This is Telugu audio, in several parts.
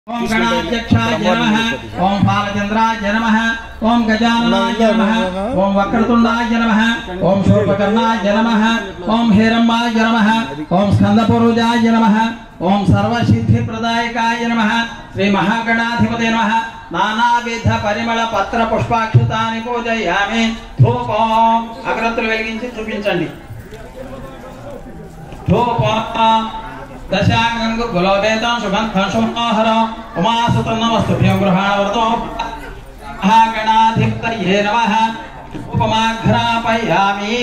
ఓం గణాధ్యక్షాయ నమః ఓం బాలచంద్రాయ నమః ఓం గజాననాయ నమః ఓం వక్రతుండాయ నమః ఓం శూర్పకర్ణాయ నమః ఓం హిరంబాయ నమః ఓం స్కందపురుజాయ నమః ఓం సర్వసిద్ధిప్రదాయకాయ నమః శ్రీ మహాగణాధిపతే నమః నానావిధ పరిమళ పత్ర పుష్పాక్షితాని పూజయామి ధూపం అగరత్తులు వెలిగించి చూపించండి ధూపం దశాంగంగు గులోబేతం సుగంధం శుభోహరం ఉమాసుతం నమస్తుభ్యం గృహాణవరతో మహాగణాధిపతయే నమః ఉపమాఘ్రాపయామి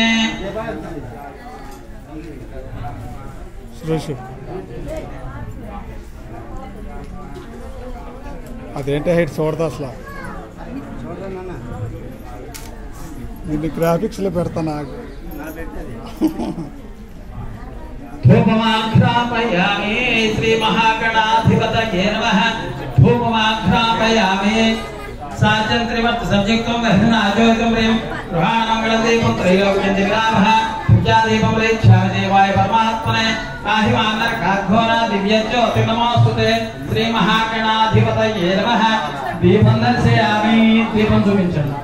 సురేష్ అదేంటే హైట్ చూడదు అసలు దీన్ని గ్రాఫిక్స్లో పెడతాను నాకు ధూపమాఘ్రాపయామి శ్రీ మహాగణాధిపతయే నమః ధూపమాఘ్రాపయామి సాధ్యం త్రివర్త సంయుక్తం గహనాజోతం ప్రేమ గృహాణమంగళం దీపం త్రైలోక్యం దిగ్రామః పూజాదీపం రేక్షామి దేవాయ పరమాత్మనే ఆహిమానర కాఘోర దివ్య జ్యోతి నమోస్తుతే శ్రీ మహాగణాధిపతయే నమః దీపం దర్శయామి దీపం చూపించండి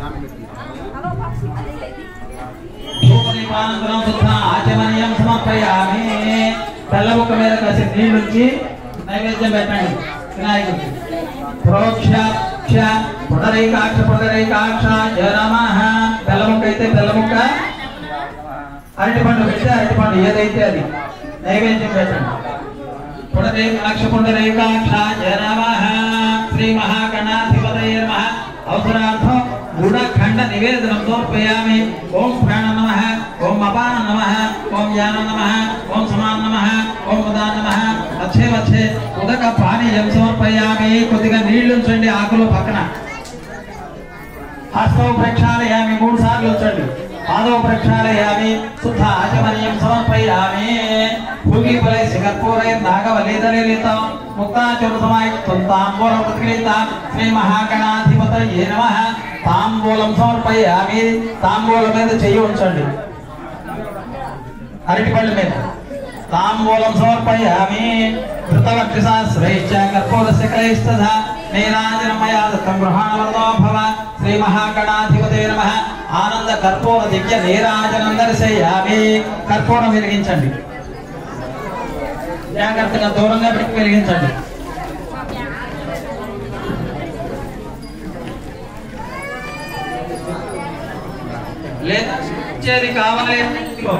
ధూపదీపానంతరం శుద్ధ ఆచమనీయం సమర్పయామి తెల్లముక్క మీద కాసి నీళ్ళుంచి నైవేద్యం పెట్టండి వినాయకుడికి ప్రోక్షాక్ష పునరైకాక్ష పునరైకాక్ష నమః తెల్లముక్క అయితే తెల్లముక్క అరటిపండు పెడితే అరటిపండు ఏదైతే అది నైవేద్యం పెట్టండి పునరైకాక్ష పునరైకాక్ష నమః శ్రీ మహాగణాధిపతయ నమః అవసరార్థం గుణఖండ నివేదనం సమర్పయామి ఓం ప్రాణ నమ ఓం అపాన నమ ఓం యాన నమ ఓం సమాన నమ ఓం ఉదా నమ వచ్చే వచ్చే ఉదక పానీయం సమర్పయామి కొద్దిగా నీళ్లు ఉంచండి ఆకులు పక్కన హస్తౌ ప్రక్షాళయామి మూడు సార్లు ఉంచండి పాదౌ ప్రక్షాళయామి శుద్ధ ఆచమనీయం సమర్పయామి భూమి ఫలై శిఖర్పూరై నాగవలీదలీలితం ముక్తాచురు సమాయుక్తం తాంబూలం ప్రతిగృహీతాం శ్రీ మహాగణాధిపతయే నమః తాంబూలం సమర్పయామి తాంబూలం మీద చెయ్యి ఉంచండి అరటిపళ్ళు మీద తాంబూలం సమర్పయామి ధృతవక్షసాశ్రైశ్చ కర్పూరస్య క్రైస్తథ నీరాజనమయా దత్తం గృహాణవరదో భవ శ్రీ మహాగణాధిపతే నమః ఆనంద కర్పూర దివ్య నీరాజనం దర్శయామి కర్పూరం వెలిగించండి జాగ్రత్తగా దూరంగా పెట్టి వెలిగించండి లేదా ఇచ్చేది కావాలి ఇదిగో.